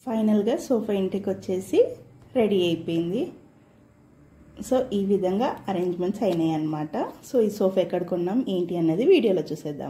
ఫైనల్గా సోఫా ఇంటికి వచ్చేసి రెడీ అయిపోయింది సో ఈ విధంగా అరేంజ్మెంట్స్ అయినాయి అన్నమాట సో ఈ సోఫా ఎక్కడ కొన్నాం ఏంటి అన్నది వీడియోలో చూసేద్దాం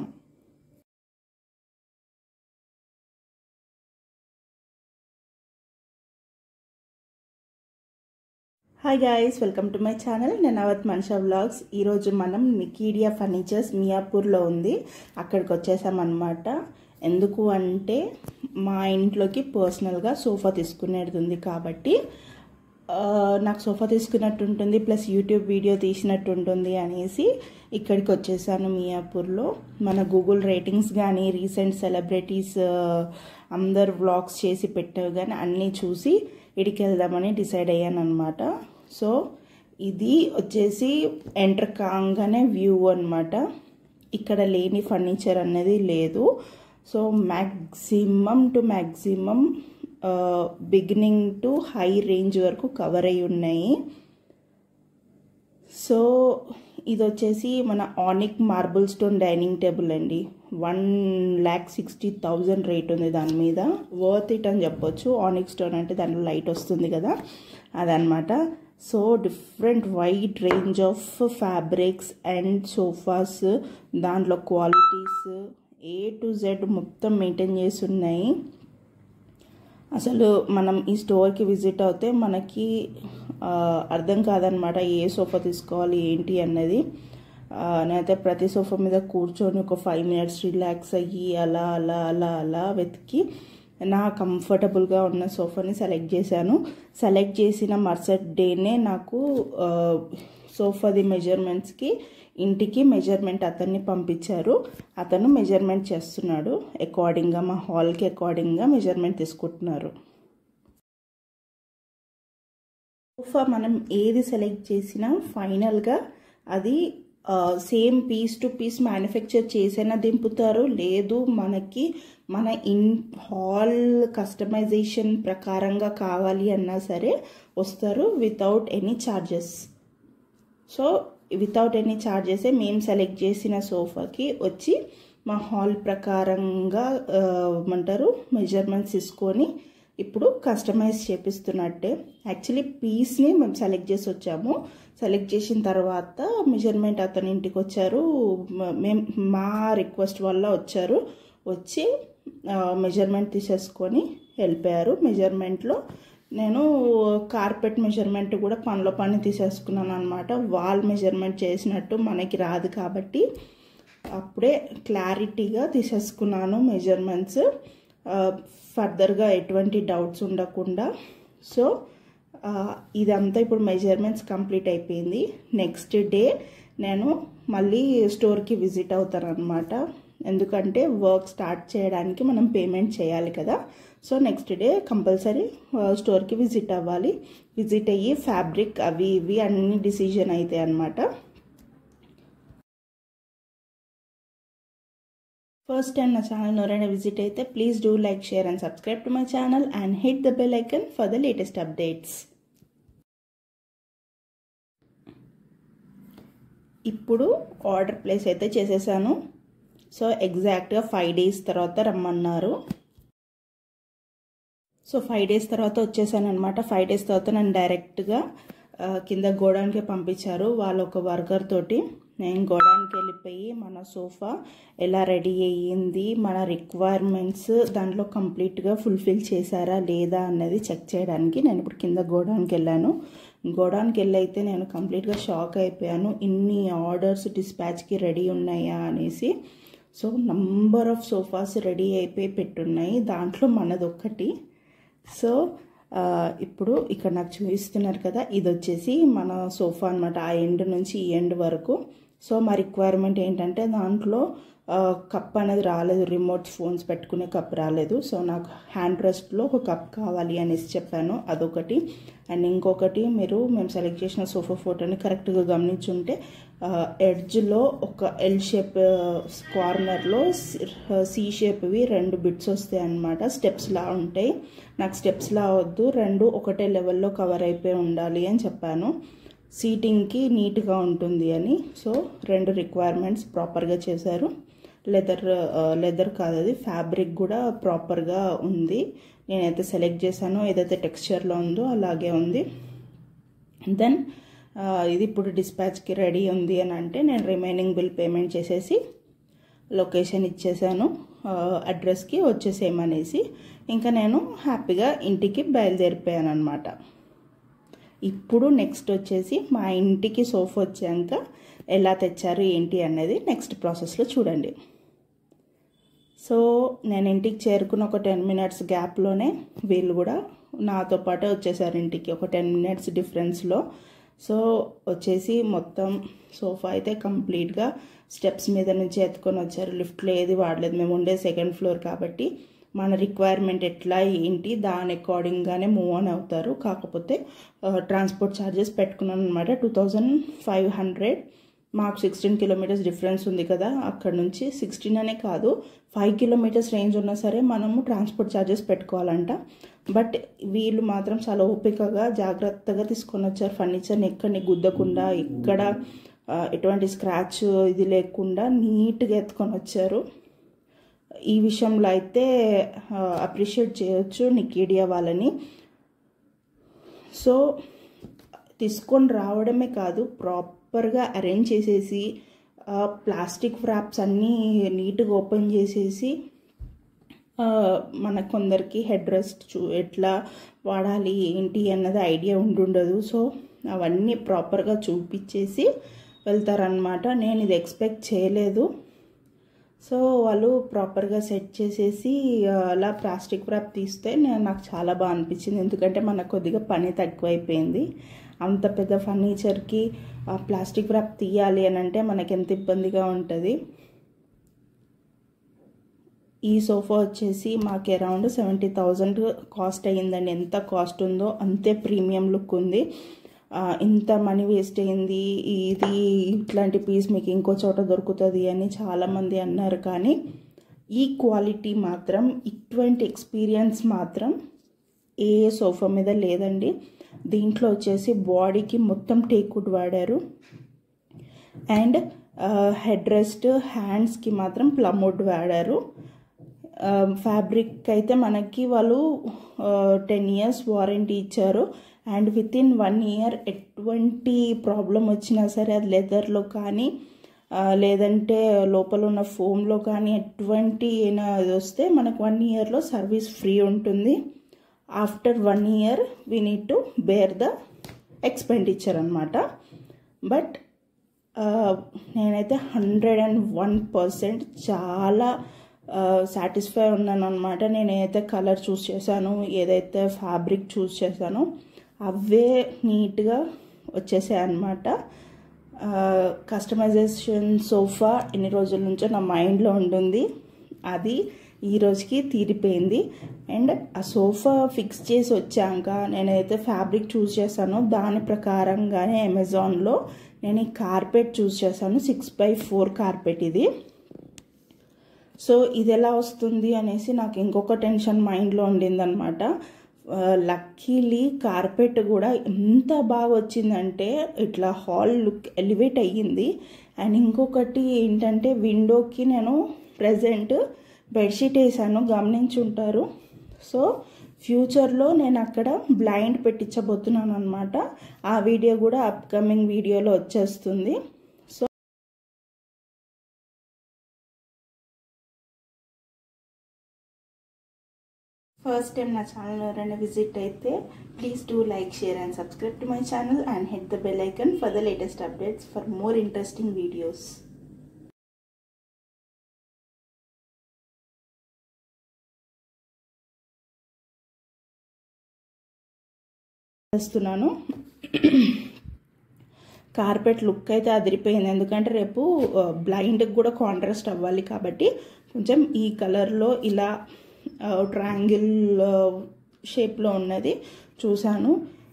hi guys welcome to my channel నేను అవత్ మనిషా వ్లాగ్స్ ఈరోజు మనం నికీడియా ఫర్నిచర్స్ మియాపూర్లో ఉంది అక్కడికి వచ్చేసామన్నమాట ఎందుకు అంటే మా ఇంట్లోకి పర్సనల్గా సోఫా తీసుకునేది ఉంది కాబట్టి నాకు సోఫా తీసుకున్నట్టు ఉంటుంది ప్లస్ యూట్యూబ్ వీడియో తీసినట్టు ఉంటుంది అనేసి ఇక్కడికి వచ్చేసాను మియాపూర్లో మన గూగుల్ రేటింగ్స్ కానీ రీసెంట్ సెలబ్రిటీస్ అందరు వ్లాగ్స్ చేసి పెట్టావు కానీ అన్నీ చూసి ఇడికి వెళ్దామని డిసైడ్ అయ్యాను అనమాట సో ఇది వచ్చేసి ఎంటర్ కాగానే వ్యూ అనమాట ఇక్కడ లేని ఫర్నిచర్ అనేది లేదు so maximum to maximum beginning to high range వరకు కవర్ అయి ఉన్నాయి సో ఇది వచ్చేసి మన ఆనిక్ మార్బుల్ స్టోన్ డైనింగ్ టేబుల్ అండి one lakh sixty thousand rate ఉంది దాని మీద వర్త్ ఇట్ అని చెప్పొచ్చు ఆనిక్ స్టోన్ అంటే దాంట్లో లైట్ వస్తుంది కదా అదనమాట so different wide range of fabrics and sofas దాంట్లో క్వాలిటీస్ ఏ టు జెడ్ మొత్తం మెయింటైన్ చేసి ఉన్నాయి అసలు మనం ఈ స్టోర్కి విజిట్ అవుతే మనకి అర్థం కాదనమాట ఏ సోఫా తీసుకోవాలి ఏంటి అన్నది నేనైతే ప్రతి సోఫా మీద కూర్చొని ఒక ఫైవ్ మినిట్స్ రిలాక్స్ అయ్యి అలా అలా అలా అలా వెతికి నా కంఫర్టబుల్గా ఉన్న సోఫాని సెలెక్ట్ చేశాను సెలెక్ట్ చేసిన మరుసటి డేనే నాకు సోఫాది మెజర్మెంట్స్కి ఇంటికి మెజర్మెంట్ అతన్ని పంపించారు అతను మెజర్మెంట్ చేస్తున్నాడు అకార్డింగ్గా మా హాల్కి అకార్డింగ్గా మెజర్మెంట్ తీసుకుంటున్నారు సోఫా మనం ఏది సెలెక్ట్ చేసినా ఫైనల్గా అది same piece to piece manufacture చేసైనా దింపుతారు లేదు మనకి మన ఇన్ హాల్ కస్టమైజేషన్ ప్రకారంగా కావాలి అన్నా సరే వస్తారు without any charges so without any ఛార్జెసే మేము సెలెక్ట్ చేసిన సోఫాకి వచ్చి మా హాల్ ప్రకారంగా ఏమంటారు మెజర్మెంట్స్ తీసుకొని ఇప్పుడు కస్టమైజ్ చేపిస్తున్నట్టే యాక్చువల్లీ పీస్ని మేము సెలెక్ట్ చేసి వచ్చాము సెలెక్ట్ చేసిన తర్వాత మెజర్మెంట్ అతని ఇంటికి వచ్చారు మేము మా రిక్వెస్ట్ వల్ల వచ్చారు వచ్చి మెజర్మెంట్ తీసేసుకొని వెళ్ళిపోయారు మెజర్మెంట్లో నేను కార్పెట్ మెజర్మెంట్ కూడా పనిలో పని తీసేసుకున్నాను అనమాట వాల్ మెజర్మెంట్ చేసినట్టు మనకి రాదు కాబట్టి అప్పుడే క్లారిటీగా తీసేసుకున్నాను మెజర్మెంట్స్ ఫర్దర్గా ఎటువంటి డౌట్స్ ఉండకుండా సో ఇదంతా ఇప్పుడు మెజర్మెంట్స్ కంప్లీట్ అయిపోయింది నెక్స్ట్ డే నేను మళ్ళీ స్టోర్కి విజిట్ అవుతాను అనమాట ఎందుకంటే వర్క్ స్టార్ట్ చేయడానికి మనం పేమెంట్ చేయాలి కదా సో నెక్స్ట్ డే కంపల్సరీ స్టోర్కి విజిట్ అవ్వాలి విజిట్ అయ్యి ఫ్యాబ్రిక్ అవి ఇవి అన్ని డిసిజన్ అవుతాయి అనమాట ఫస్ట్ టైం నా ఛానల్ ఎవరైనా విజిట్ అయితే please do like share and subscribe to my channel and hit the bell icon for the latest updates ఇప్పుడు ఆర్డర్ ప్లేస్ అయితే చేసేసాను సో ఎగ్జాక్ట్గా ఫైవ్ డేస్ తర్వాత రమ్మన్నారు సో ఫైవ్ డేస్ తర్వాత వచ్చేసాను అనమాట ఫైవ్ డేస్ తర్వాత నన్ను డైరెక్ట్గా కింద గోడానికి పంపించారు వాళ్ళు ఒక వర్కర్ తోటి నేను గోడానికి వెళ్ళిపోయి మన సోఫా ఎలా రెడీ అయ్యింది మన రిక్వైర్మెంట్స్ దాంట్లో కంప్లీట్గా ఫుల్ఫిల్ చేశారా లేదా అన్నది చెక్ చేయడానికి నేను ఇప్పుడు కింద గోడానికి వెళ్ళాను గోడానికి వెళ్ళి అయితే నేను కంప్లీట్గా షాక్ అయిపోయాను ఇన్ని ఆర్డర్స్ డిస్పాచ్కి రెడీ ఉన్నాయా అనేసి so number of sofas ready అయిపోయి పెట్టున్నాయి దాంట్లో మనదొక్కటి సో ఇప్పుడు ఇక్కడ నాకు చూపిస్తున్నారు కదా ఇది వచ్చేసి మన సోఫా అనమాట ఆ ఎండ్ నుంచి ఈ ఎండ్ వరకు సో మా రిక్వైర్మెంట్ ఏంటంటే దాంట్లో కప్ అనేది రాలేదు రిమోట్ ఫోన్స్ పెట్టుకునే కప్ రాలేదు సో నాకు హ్యాండ్ రెస్ట్లో ఒక కప్ కావాలి అనేసి చెప్పాను అదొకటి అండ్ ఇంకొకటి మీరు మేము సెలెక్ట్ చేసిన సోఫా ఫోటోని కరెక్ట్గా గమనించుంటే ఎడ్జ్లో ఒక ఎల్ షేప్ కార్నర్లో సి షేప్వి రెండు బిట్స్ వస్తాయి అన్నమాట స్టెప్స్లా ఉంటాయి నాకు స్టెప్స్లా వద్దు రెండు ఒకటే లెవెల్లో కవర్ అయిపోయి ఉండాలి అని చెప్పాను సీటింగ్కి నీట్గా ఉంటుంది అని సో రెండు రిక్వైర్మెంట్స్ ప్రాపర్గా చేశారు లెదర్ లెదర్ కాదు అది ఫ్యాబ్రిక్ కూడా ప్రాపర్గా ఉంది నేనైతే సెలెక్ట్ చేశానో ఏదైతే టెక్స్చర్లో ఉందో అలాగే ఉంది దెన్ ఇది ఇప్పుడు డిస్పాచ్కి రెడీ ఉంది అని అంటే నేను రిమైనింగ్ బిల్ పేమెంట్ చేసేసి లొకేషన్ ఇచ్చేసాను అడ్రస్కి వచ్చేసేయమనేసి ఇంకా నేను హ్యాపీగా ఇంటికి బయలుదేరిపోయాను అనమాట ఇప్పుడు నెక్స్ట్ వచ్చేసి మా ఇంటికి సోఫా వచ్చాక ఎలా తెచ్చారు ఏంటి అనేది నెక్స్ట్ ప్రాసెస్లో చూడండి సో నేను ఇంటికి చేరుకున్న ఒక టెన్ మినిట్స్ గ్యాప్లోనే వీళ్ళు కూడా నాతో పాటే వచ్చేసారు ఇంటికి ఒక టెన్ మినిట్స్ డిఫరెన్స్లో సో వచ్చేసి మొత్తం సోఫా అయితే కంప్లీట్గా స్టెప్స్ మీద నుంచి ఎత్తుకొని వచ్చారు లిఫ్ట్లో ఏది వాడలేదు మేము ఉండే సెకండ్ ఫ్లోర్ కాబట్టి మన రిక్వైర్మెంట్ ఎట్లా ఏంటి దాని అకార్డింగ్గానే మూవ్ ఆన్ అవుతారు కాకపోతే ట్రాన్స్పోర్ట్ ఛార్జెస్ పెట్టుకున్నాను అనమాట టూ థౌజండ్ ఫైవ్ హండ్రెడ్ మాకు సిక్స్టీన్ కిలోమీటర్స్ డిఫరెన్స్ ఉంది కదా అక్కడ నుంచి సిక్స్టీన్ అనే కాదు ఫైవ్ కిలోమీటర్స్ రేంజ్ ఉన్నా సరే మనము ట్రాన్స్పోర్ట్ ఛార్జెస్ పెట్టుకోవాలంట బట్ వీళ్ళు మాత్రం చాలా ఓపికగా జాగ్రత్తగా తీసుకొని వచ్చారు ఫర్నిచర్ని ఎక్కడిని గుద్దకుండా ఎక్కడ ఎటువంటి స్క్రాచ్ ఇది లేకుండా నీట్గా ఎత్తుకొని వచ్చారు ఈ విషయంలో అయితే అప్రిషియేట్ చేయొచ్చు నికీడియా వాళ్ళని సో తీసుకొని రావడమే కాదు ప్రాపర్గా అరేంజ్ చేసేసి ప్లాస్టిక్ ఫ్రాప్స్ అన్నీ నీట్గా ఓపెన్ చేసేసి మన కొందరికి హెడ్ రెస్ట్ చూ ఎట్లా వాడాలి ఏంటి అన్నది ఐడియా ఉండుండదు సో అవన్నీ ప్రాపర్గా చూపించేసి వెళ్తారనమాట నేను ఇది ఎక్స్పెక్ట్ చేయలేదు సో వాళ్ళు ప్రాపర్గా సెట్ చేసేసి అలా ప్లాస్టిక్ ర్యాప్ తీస్తే నేను నాకు చాలా బాగా అనిపించింది ఎందుకంటే మనకు కొద్దిగా పని తక్కువైపోయింది అంత పెద్ద ఫర్నిచర్కి ప్లాస్టిక్ ర్యాప్ తీయాలి అని అంటే మనకి ఎంత ఇబ్బందిగా ఉంటుంది ఈ సోఫా వచ్చేసి మాకు అరౌండ్ సెవెంటీ థౌజండ్ కాస్ట్ అయ్యిందండి ఎంత కాస్ట్ ఉందో అంతే ప్రీమియం లుక్ ఉంది ఇంత మనీ వేస్ట్ అయింది ఇది ఇట్లాంటి పీస్ మీకు ఇంకో చోట దొరుకుతుంది అని చాలామంది అన్నారు కానీ ఈ క్వాలిటీ మాత్రం ఇటువంటి ఎక్స్పీరియన్స్ మాత్రం ఏ సోఫా మీద లేదండి దీంట్లో వచ్చేసి బాడీకి మొత్తం టేక్వుడ్ వాడారు అండ్ హెడ్ రెస్ట్ హ్యాండ్స్కి మాత్రం ప్లమ్వుడ్ వాడారు ఫ్యాబ్రిక్ అయితే మనకి వాళ్ళు టెన్ ఇయర్స్ వారంటీ ఇచ్చారు and within one year ఎటువంటి ప్రాబ్లం వచ్చినా సరే అది లెదర్లో కానీ లేదంటే లోపల ఉన్న ఫోమ్లో కానీ ఎటువంటి అయినా అది వస్తే మనకు వన్ ఇయర్లో సర్వీస్ ఫ్రీ ఉంటుంది after one year we need to bear the expenditure అనమాట బట్ నేనైతే హండ్రెడ్ అండ్ వన్ పర్సెంట్ చాలా సాటిస్ఫై ఉన్నాను అనమాట నేనైతే కలర్ చూస్ చేశాను ఏదైతే ఫ్యాబ్రిక్ చూస్ చేశానో అవే నీట్గా వచ్చేసాయి అనమాట కస్టమైజేషన్ సోఫా ఎన్ని రోజుల నుంచో నా మైండ్లో ఉంటుంది అది ఈ రోజుకి తీరిపోయింది అండ్ ఆ సోఫా ఫిక్స్ చేసి వచ్చాక నేనైతే ఫ్యాబ్రిక్ చూస్ చేశానో దాని ప్రకారంగానే అమెజాన్లో నేను ఈ కార్పెట్ చూస్ చేశాను సిక్స్ బై ఫోర్ కార్పెట్ ఇది సో ఇది ఎలా వస్తుంది అనేసి నాకు ఇంకొక టెన్షన్ మైండ్లో ఉండిందనమాట లక్కీలీ కార్పెట్ కూడా ఎంత బాగా వచ్చిందంటే ఇట్లా హాల్ లుక్ ఎలివేట్ అయ్యింది అండ్ ఇంకొకటి ఏంటంటే విండోకి నేను ప్రజెంట్ బెడ్షీట్ వేసాను గమనించుంటారు సో ఫ్యూచర్లో నేను అక్కడ బ్లైండ్ పెట్టించబోతున్నాను అనమాట ఆ వీడియో కూడా అప్కమింగ్ వీడియోలో వచ్చేస్తుంది సో ఫస్ట్ టైం నా ఛానల్ ఎవరైనా విజిట్ అయితే please do like share and subscribe to my channel and hit the bell icon for the latest updates for more interesting videos చేస్తున్నాను కార్పెట్ లుక్ అయితే అదిరిపోయింది ఎందుకంటే రేపు బ్లైండ్కి కూడా కాంట్రాస్ట్ అవ్వాలి కాబట్టి కొంచెం ఈ కలర్లో ఇలా ట్రయాంగిల్ షేప్లో ఉన్నది చూశాను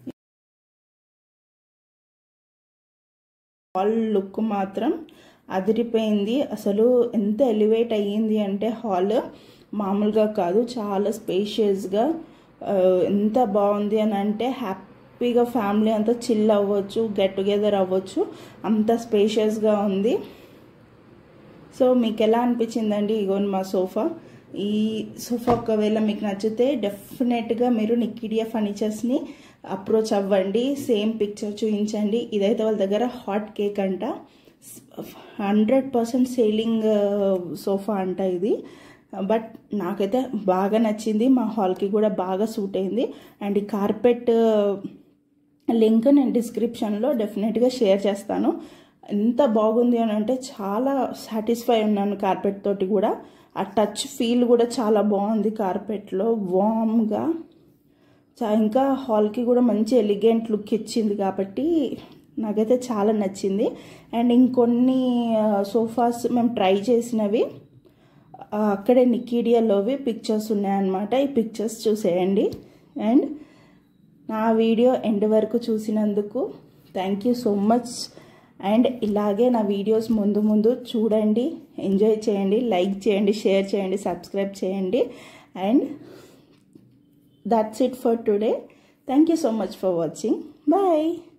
హాల్ లుక్ మాత్రం అదిరిపోయింది అసలు ఎంత ఎలివేట్ అయ్యింది అంటే హాల్ మామూలుగా కాదు చాలా స్పేషియస్గా ఎంత బాగుంది అని అంటే హ్యాపీగా ఫ్యామిలీ అంతా చిల్ అవ్వచ్చు గెట్ టుగెదర్ అవ్వచ్చు అంత స్పేషియస్గా ఉంది సో మీకు ఎలా అనిపించిందండి ఇగోని మా సోఫా ఈ సోఫా ఒకవేళ మీకు నచ్చితే డెఫినెట్గా మీరు నిక్కిడియా ఫర్నిచర్స్ని అప్రోచ్ అవ్వండి సేమ్ పిక్చర్ చూపించండి ఇదైతే వాళ్ళ దగ్గర హాట్ కేక్ అంట హండ్రెడ్ పర్సెంట్ సేలింగ్ సోఫా అంట ఇది బట్ నాకైతే బాగా నచ్చింది మా హాల్కి కూడా బాగా సూట్ అయింది అండ్ ఈ కార్పెట్ లింక్ నేను డిస్క్రిప్షన్లో డెఫినెట్గా షేర్ చేస్తాను ఎంత బాగుంది అని అంటే చాలా సాటిస్ఫై ఉన్నాను కార్పెట్ తోటి కూడా ఆ టచ్ ఫీల్ కూడా చాలా బాగుంది కార్పెట్లో వామ్గా ఇంకా హాల్కి కూడా మంచి ఎలిగెంట్ లుక్ ఇచ్చింది కాబట్టి నాకైతే చాలా నచ్చింది అండ్ ఇంకొన్ని సోఫాస్ మేము ట్రై చేసినవి అక్కడే నికీడియాలోవి పిక్చర్స్ ఉన్నాయన్నమాట ఈ పిక్చర్స్ చూసేయండి అండ్ నా వీడియో ఎండ్ వరకు చూసినందుకు thank you so much and ఇలాగే నా వీడియోస్ ముందు ముందు చూడండి ఎంజాయ్ చేయండి లైక్ చేయండి షేర్ చేయండి సబ్స్క్రైబ్ చేయండి and that's it for today thank you so much for watching bye